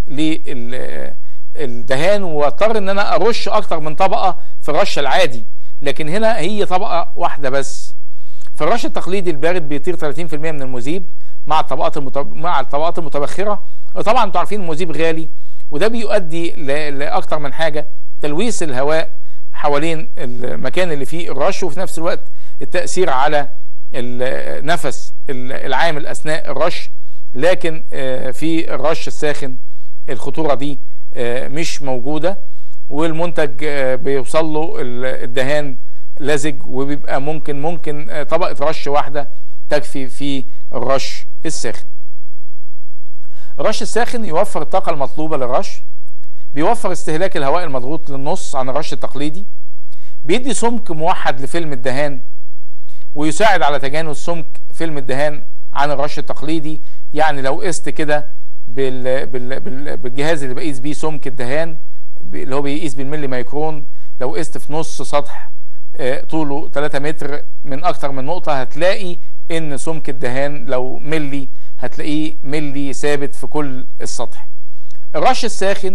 للدهان واضطر ان انا ارش اكتر من طبقه في الرش العادي لكن هنا هي طبقه واحده بس في الرش التقليدي البارد بيطير 30% من المذيب مع الطبقات المتب... مع الطبقات المتبخره طبعا انتوا عارفين المذيب غالي وده بيؤدي ل... لاكتر من حاجه تلويث الهواء حوالين المكان اللي فيه الرش وفي نفس الوقت التاثير على نفس العامل اثناء الرش لكن في الرش الساخن الخطوره دي مش موجوده والمنتج بيوصل له الدهان لزج وبيبقى ممكن ممكن طبقه رش واحده تكفي في الرش الساخن الرش الساخن يوفر الطاقة المطلوبة للرش بيوفر استهلاك الهواء المضغوط للنص عن الرش التقليدي بيدي سمك موحد لفيلم الدهان ويساعد على تجانس سمك فيلم الدهان عن الرش التقليدي يعني لو قست كده بال... بال... بال... بالجهاز اللي بقيس بيه سمك الدهان اللي هو بيقيس بالملي مايكرون لو قست في نص سطح طوله 3 متر من اكتر من نقطة هتلاقي ان سمك الدهان لو ملي هتلاقيه ملي ثابت في كل السطح الرش الساخن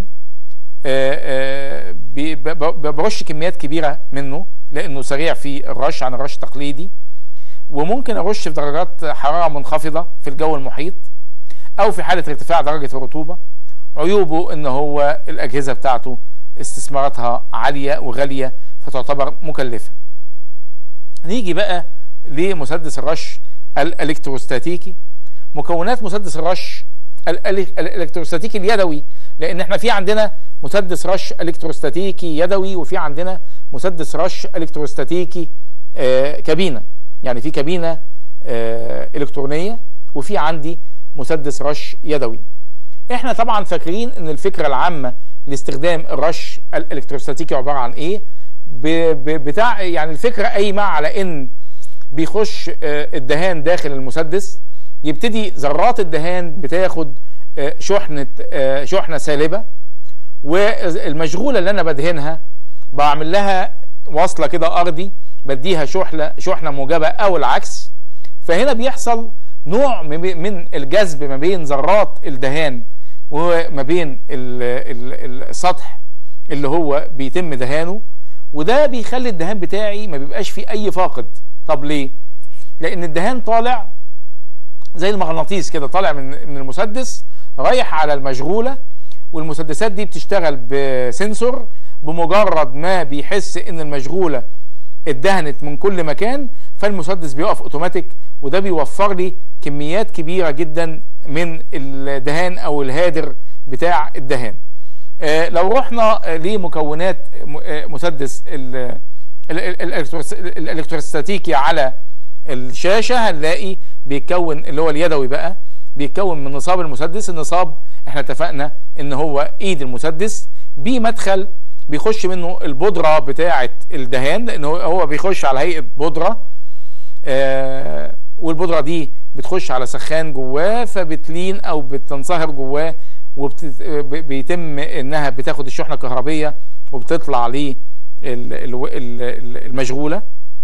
برش كميات كبيرة منه لانه سريع في الرش عن الرش التقليدي وممكن ارش في درجات حرارة منخفضة في الجو المحيط او في حالة ارتفاع درجة الرطوبة عيوبه ان هو الاجهزة بتاعته استثماراتها عالية وغالية فتعتبر مكلفة نيجي بقى لمسدس الرش الالكتروستاتيكي مكونات مسدس الرش الالكتروستاتيكي اليدوي لان احنا في عندنا مسدس رش الكتروستاتيكي يدوي وفي عندنا مسدس رش الكتروستاتيكي آه كابينه يعني في كابينه آه الكترونيه وفي عندي مسدس رش يدوي احنا طبعا فاكرين ان الفكره العامه لاستخدام الرش الالكتروستاتيكي عباره عن ايه بتاع يعني الفكره قايمه على ان بيخش الدهان داخل المسدس يبتدي ذرات الدهان بتاخد شحنة شحنة سالبة والمشغولة اللي انا بدهنها بعمل لها وصلة كده ارضي بديها شحنة شحنة موجبة او العكس فهنا بيحصل نوع من الجذب ما بين ذرات الدهان وما بين السطح اللي هو بيتم دهانه وده بيخلي الدهان بتاعي ما بيبقاش فيه اي فاقد طب ليه لان الدهان طالع زي المغناطيس كده طالع من من المسدس رايح على المشغوله والمسدسات دي بتشتغل بسنسور بمجرد ما بيحس ان المشغوله اتدهنت من كل مكان فالمسدس بيقف اوتوماتيك وده بيوفر لي كميات كبيره جدا من الدهان او الهادر بتاع الدهان آه لو رحنا لمكونات مسدس الالكتروستاتيكي على الشاشه هنلاقي بيتكون اللي هو اليدوي بقى بيتكون من نصاب المسدس النصاب احنا اتفقنا ان هو ايد المسدس بمدخل بيخش منه البودره بتاعه الدهان لان هو بيخش على هيئه بودره آه والبودره دي بتخش على سخان جواه فبتلين او بتنصهر جواه وبيتم انها بتاخد الشحنه الكهربيه وبتطلع ليه المشغوله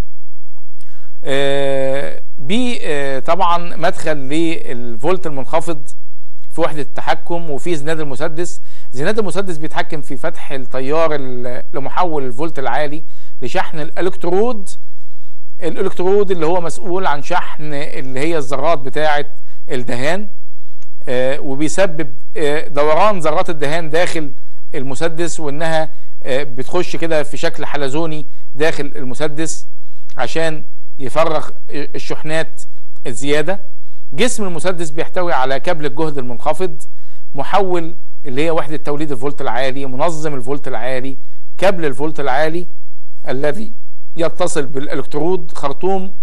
آه بي آه طبعا مدخل للفولت المنخفض في وحده التحكم وفي زناد المسدس زناد المسدس بيتحكم في فتح التيار لمحول الفولت العالي لشحن الالكترود الالكترود اللي هو مسؤول عن شحن اللي هي الذرات بتاعه الدهان آه وبيسبب دوران ذرات الدهان داخل المسدس وانها بتخش كده في شكل حلزوني داخل المسدس عشان يفرغ الشحنات الزيادة جسم المسدس بيحتوي على كابل الجهد المنخفض محول اللي هي وحدة توليد الفولت العالي منظم الفولت العالي كابل الفولت العالي الذي يتصل بالالكترود خرطوم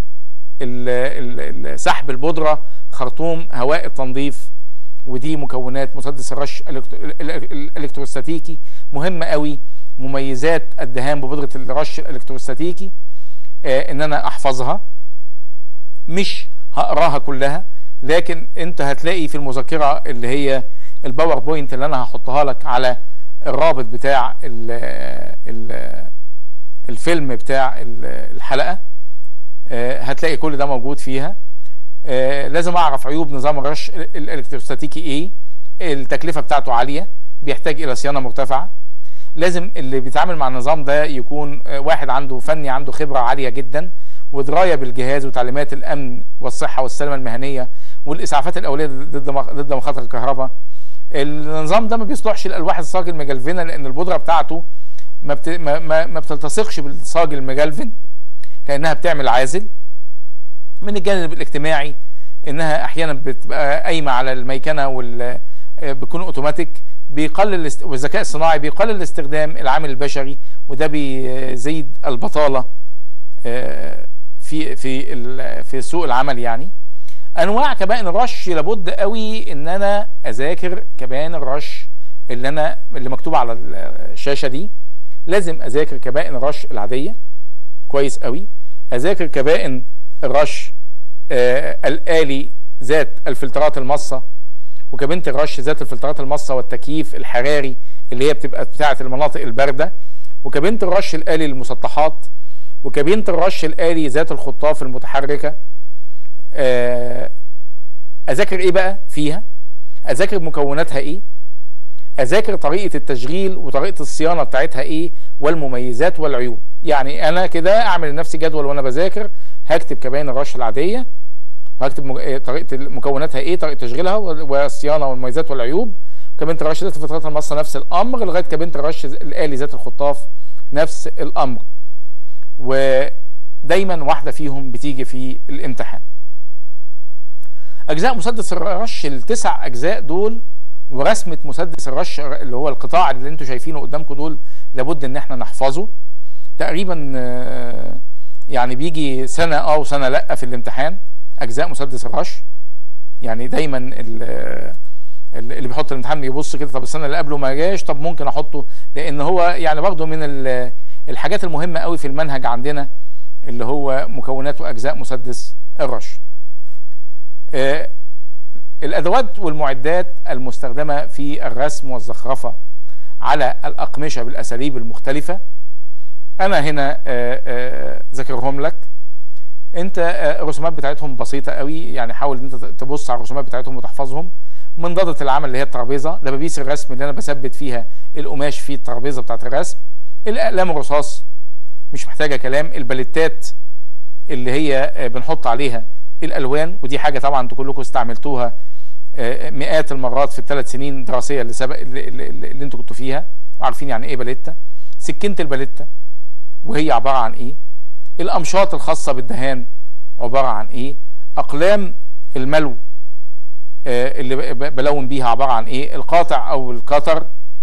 سحب البودرة خرطوم هواء التنظيف ودي مكونات مسدس الرش الالكتروستاتيكي مهمة قوي مميزات الدهان ببودرة الرش الالكتروستاتيكي آه ان انا احفظها مش هقراها كلها لكن انت هتلاقي في المذكرة اللي هي الباور بوينت اللي انا هحطها لك على الرابط بتاع ال ال الفيلم بتاع الحلقة آه هتلاقي كل ده موجود فيها آه لازم اعرف عيوب نظام الرش الالكتروستاتيكي ايه التكلفة بتاعته عالية بيحتاج الى صيانة مرتفعة لازم اللي بيتعامل مع النظام ده يكون واحد عنده فني عنده خبرة عالية جدا ودراية بالجهاز وتعليمات الامن والصحة والسلامة المهنية والاسعافات الاولية ضد ضد مخاطر الكهرباء النظام ده ما بيصلحش للالواح الصاج المجلفنة لان البودرة بتاعته ما, بت... ما, ما, ما بتلتصقش بالصاج المجلفن لانها بتعمل عازل من الجانب الاجتماعي انها احيانا بتبقى قايمه على الميكنه وال بيكون اوتوماتيك بيقلل والذكاء الصناعي بيقلل استخدام العامل البشري وده بيزيد البطاله في في في سوق العمل يعني انواع كبائن الرش لابد قوي ان انا اذاكر كبائن الرش اللي انا اللي مكتوبه على الشاشه دي لازم اذاكر كبائن الرش العاديه كويس قوي اذاكر كبائن الرش آه الالي ذات الفلترات المصه وكابينه الرش ذات الفلترات المصه والتكييف الحراري اللي هي بتبقى بتاعه المناطق البارده وكابينه الرش الالي للمسطحات وكابينه الرش الالي ذات الخطاف المتحركه آه اذاكر ايه بقى فيها اذاكر مكوناتها ايه اذاكر طريقه التشغيل وطريقه الصيانه بتاعتها ايه والمميزات والعيوب يعني انا كده اعمل لنفسي جدول وانا بذاكر هكتب كباين الرش العاديه وهكتب مج... طريقه مكوناتها ايه طريقه تشغيلها والصيانه والمميزات والعيوب كابينه الرش ذات الفترات المصه نفس الامر لغايه كابينه الرش الالي ذات الخطاف نفس الامر ودايما واحده فيهم بتيجي في الامتحان اجزاء مسدس الرش التسع اجزاء دول ورسمه مسدس الرش اللي هو القطاع اللي انتم شايفينه قدامكم دول لابد ان احنا نحفظه تقريبا يعني بيجي سنه اه وسنه لا في الامتحان اجزاء مسدس الرش يعني دايما اللي بيحط الامتحان بيبص كده طب السنه اللي قبله ما جاش طب ممكن احطه لان هو يعني برضه من الحاجات المهمه قوي في المنهج عندنا اللي هو مكونات واجزاء مسدس الرش آه الادوات والمعدات المستخدمه في الرسم والزخرفه على الاقمشه بالاساليب المختلفه انا هنا ذاكرهم لك انت الرسومات بتاعتهم بسيطه قوي يعني حاول ان انت تبص على الرسومات بتاعتهم وتحفظهم منضده العمل اللي هي الترابيزه دبابيس الرسم اللي انا بثبت فيها القماش في الترابيزه بتاعت الرسم الاقلام الرصاص مش محتاجه كلام البليتات اللي هي بنحط عليها الالوان ودي حاجه طبعا انتوا كلكم استعملتوها مئات المرات في الثلاث سنين دراسيه اللي سبق اللي, اللي, اللي انتوا كنتوا فيها وعارفين يعني ايه باليتا سكينه الباليتا وهي عباره عن ايه الامشاط الخاصه بالدهان عباره عن ايه اقلام الملو آه اللي بلون بيها عباره عن ايه القاطع او القطر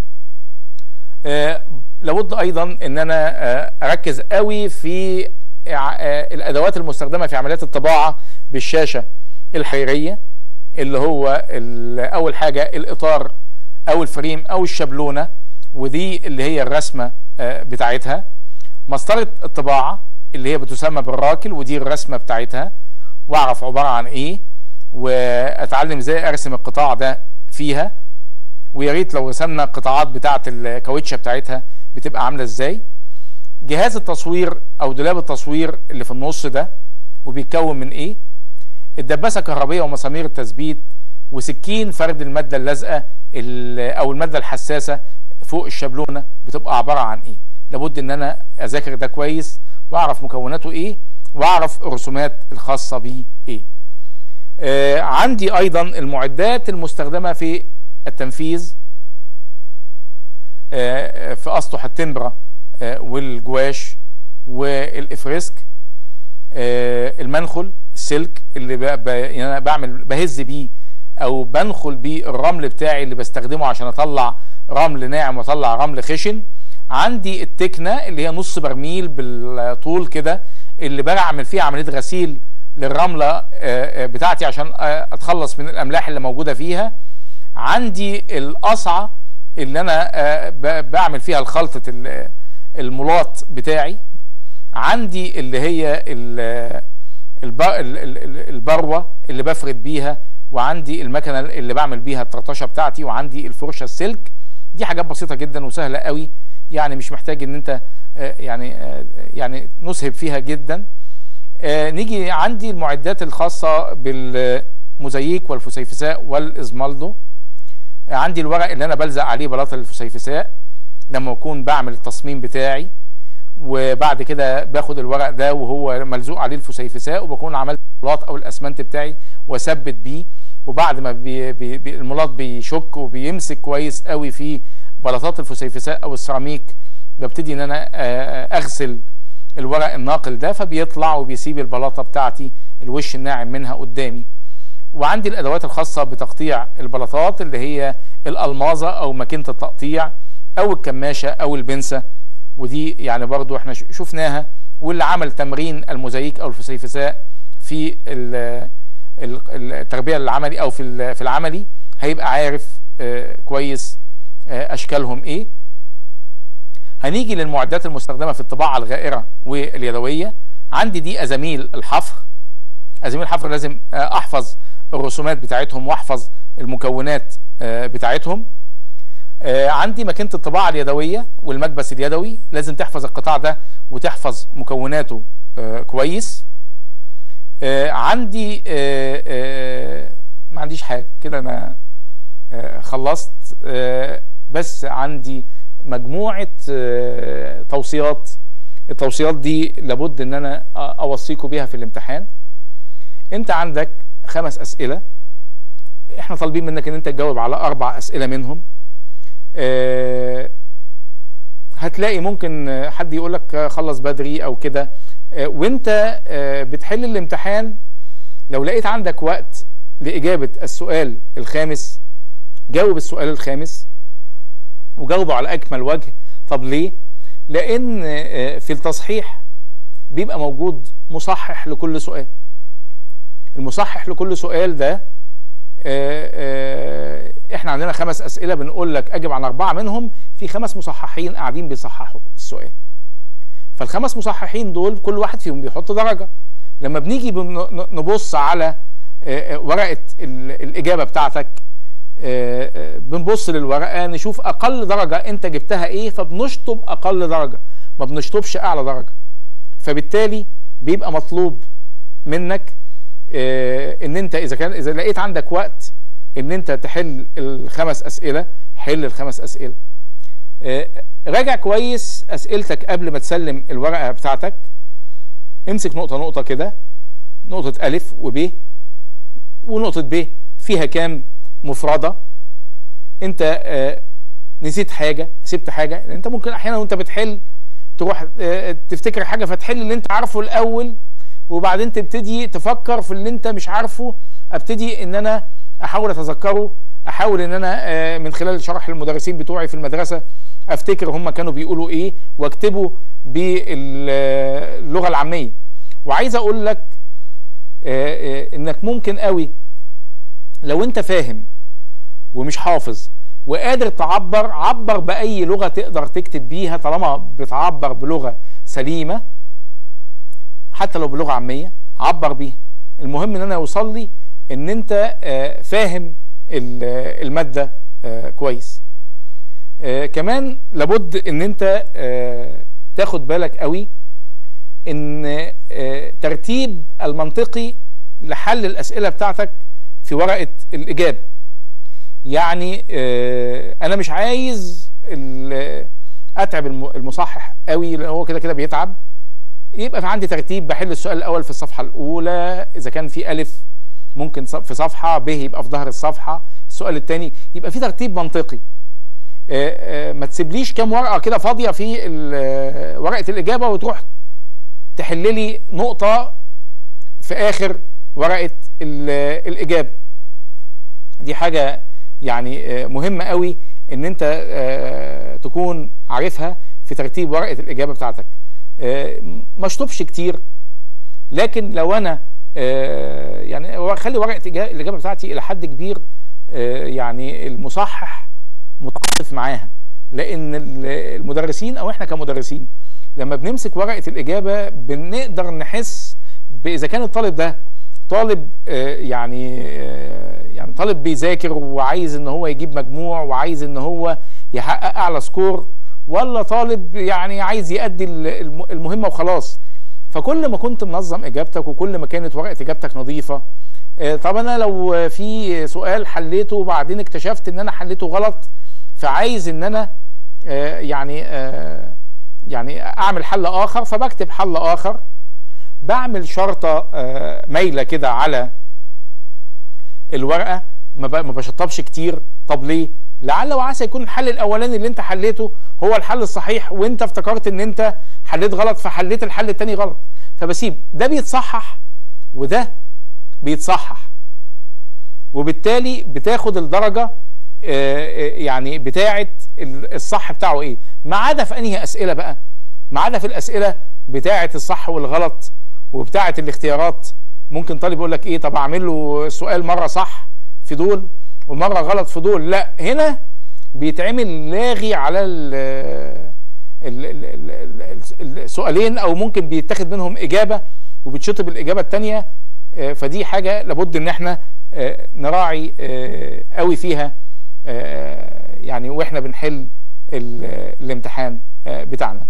آه لابد ايضا ان انا آه اركز قوي في الادوات المستخدمه في عمليات الطباعه بالشاشه الحريريه اللي هو اول حاجه الاطار او الفريم او الشبلونه ودي اللي هي الرسمه بتاعتها مسطره الطباعه اللي هي بتسمى بالراكل ودي الرسمه بتاعتها واعرف عباره عن ايه واتعلم ازاي ارسم القطاع ده فيها ويا ريت لو رسمنا القطاعات بتاعه الكاوتشه بتاعتها بتبقى عامله ازاي جهاز التصوير او دولاب التصوير اللي في النص ده وبيتكون من ايه الدباسه الكهربيه ومسامير التثبيت وسكين فرد الماده اللازقه او الماده الحساسه فوق الشبلونه بتبقى عباره عن ايه لابد ان انا اذاكر ده كويس واعرف مكوناته ايه واعرف الرسومات الخاصه بيه ايه آه عندي ايضا المعدات المستخدمه في التنفيذ آه في اسطح التمبرا آه والجواش والافريسك آه المنخل السلك اللي ب... ب... يعني انا بعمل بهز بيه او بنخل بيه الرمل بتاعي اللي بستخدمه عشان اطلع رمل ناعم واطلع رمل خشن عندي التكنه اللي هي نص برميل بالطول كده اللي بعمل فيها عمليه غسيل للرمله بتاعتي عشان اتخلص من الاملاح اللي موجوده فيها عندي القصعه اللي انا بعمل فيها الخلطه الملاط بتاعي عندي اللي هي البروه اللي بفرد بيها وعندي المكنه اللي بعمل بيها الطرطشه بتاعتي وعندي الفرشه السلك دي حاجات بسيطه جدا وسهله قوي يعني مش محتاج ان انت يعني يعني نسهب فيها جدا نيجي عندي المعدات الخاصه بالموزاييك والفسيفساء والازمالدو عندي الورق اللي انا بلزق عليه بلاطه الفسيفساء لما اكون بعمل التصميم بتاعي وبعد كده باخد الورق ده وهو ملزوق عليه الفسيفساء وبكون عملت البلاط او الاسمنت بتاعي واثبت بيه وبعد ما بي بي بي الملاط بيشك وبيمسك كويس قوي في بلاطات الفسيفساء او السيراميك ببتدي ان انا اغسل الورق الناقل ده فبيطلع وبيسيب البلاطه بتاعتي الوش الناعم منها قدامي وعندي الادوات الخاصه بتقطيع البلاطات اللي هي الالمازه او ماكينه التقطيع او الكماشه او البنسه ودي يعني برضو احنا شفناها واللي عمل تمرين الموزايك او الفسيفساء في التربيه العملي او في في العملي هيبقى عارف كويس اشكالهم ايه هنيجي للمعدات المستخدمه في الطباعه الغائره واليدويه عندي دي ازاميل الحفر ازاميل الحفر لازم احفظ الرسومات بتاعتهم واحفظ المكونات بتاعتهم عندي ماكينه الطباعه اليدويه والمكبس اليدوي لازم تحفظ القطاع ده وتحفظ مكوناته كويس عندي ما عنديش حاجه كده انا خلصت بس عندي مجموعه توصيات التوصيات دي لابد ان انا اوصيكم بيها في الامتحان انت عندك خمس اسئله احنا طالبين منك ان انت تجاوب على اربع اسئله منهم أه هتلاقي ممكن حد يقول لك خلص بدري او كده أه وانت أه بتحل الامتحان لو لقيت عندك وقت لاجابه السؤال الخامس جاوب السؤال الخامس وجاوبه على اكمل وجه طب ليه لان في التصحيح بيبقى موجود مصحح لكل سؤال المصحح لكل سؤال ده احنا عندنا خمس اسئله بنقول لك اجب عن اربعه منهم في خمس مصححين قاعدين بيصححوا السؤال فالخمس مصححين دول كل واحد فيهم بيحط درجه لما بنيجي نبص على ورقه الاجابه بتاعتك بنبص للورقه نشوف اقل درجه انت جبتها ايه فبنشطب اقل درجه ما بنشطبش اعلى درجه فبالتالي بيبقى مطلوب منك ان انت اذا كان اذا لقيت عندك وقت ان انت تحل الخمس اسئله حل الخمس اسئله راجع كويس اسئلتك قبل ما تسلم الورقه بتاعتك امسك نقطه نقطه كده نقطه الف وب ونقطه ب فيها كام مفردة انت آه نسيت حاجة سبت حاجة انت ممكن احيانا وانت بتحل تروح آه تفتكر حاجة فتحل اللي انت عارفه الاول وبعدين تبتدي تفكر في اللي انت مش عارفه ابتدي ان انا احاول اتذكره احاول ان انا آه من خلال شرح المدرسين بتوعي في المدرسة افتكر هم كانوا بيقولوا ايه واكتبه باللغة العامية وعايز اقول لك انك ممكن قوي لو انت فاهم ومش حافظ وقادر تعبر عبر بأي لغة تقدر تكتب بيها طالما بتعبر بلغة سليمة حتى لو بلغة عامية عبر بيها المهم ان انا يوصل لي ان انت فاهم المادة كويس كمان لابد ان انت تاخد بالك قوي ان ترتيب المنطقي لحل الاسئلة بتاعتك في ورقة الإجابة يعني آه أنا مش عايز أتعب المصحح قوي لأن هو كده كده بيتعب يبقى في عندي ترتيب بحل السؤال الأول في الصفحة الأولى إذا كان في ألف ممكن في صفحة ب يبقى في ظهر الصفحة السؤال الثاني يبقى في ترتيب منطقي آه آه ما تسيبليش كام ورقة كده فاضية في ورقة الإجابة وتروح تحل لي نقطة في آخر ورقة الإجابة دي حاجة يعني مهمة قوي ان انت تكون عارفها في ترتيب ورقة الإجابة بتاعتك ما اشطبش كتير لكن لو انا يعني خلي ورقة الإجابة بتاعتي إلى حد كبير يعني المصحح متعاطف معاها لأن المدرسين أو احنا كمدرسين لما بنمسك ورقة الإجابة بنقدر نحس إذا كان الطالب ده طالب يعني يعني طالب بيذاكر وعايز ان هو يجيب مجموع وعايز ان هو يحقق اعلى سكور ولا طالب يعني عايز يأدي المهمة وخلاص فكل ما كنت منظم اجابتك وكل ما كانت ورقة اجابتك نظيفة طب انا لو في سؤال حليته وبعدين اكتشفت ان انا حليته غلط فعايز ان انا يعني يعني اعمل حل اخر فبكتب حل اخر بعمل شرطة مايلة كده على الورقة ما بشطبش كتير طب ليه لعل وعسى يكون الحل الاولاني اللي انت حليته هو الحل الصحيح وانت افتكرت ان انت حليت غلط فحليت الحل التاني غلط فبسيب ده بيتصحح وده بيتصحح وبالتالي بتاخد الدرجه يعني بتاعه الصح بتاعه ايه ما عدا في انهي اسئله بقى ما عدا في الاسئله بتاعه الصح والغلط وبتاعه الاختيارات ممكن طالب يقول لك ايه طب اعمل له سؤال مره صح في دول ومره غلط في دول لا هنا بيتعمل لاغي على السؤالين او ممكن بيتاخد منهم اجابه وبتشطب الاجابه الثانيه فدي حاجه لابد ان احنا نراعي قوي فيها يعني واحنا بنحل الامتحان بتاعنا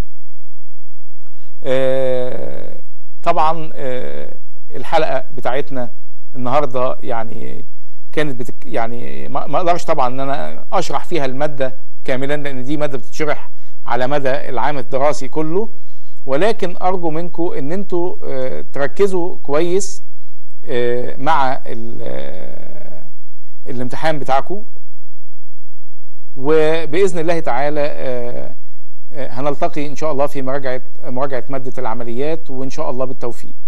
طبعا الحلقه بتاعتنا النهارده يعني كانت بتك يعني ما اقدرش طبعا ان انا اشرح فيها الماده كاملا لان دي ماده بتتشرح على مدى العام الدراسي كله ولكن ارجو منكم ان انتوا تركزوا كويس مع الامتحان بتاعكم وباذن الله تعالى هنلتقي ان شاء الله في مراجعه مراجعه ماده العمليات وان شاء الله بالتوفيق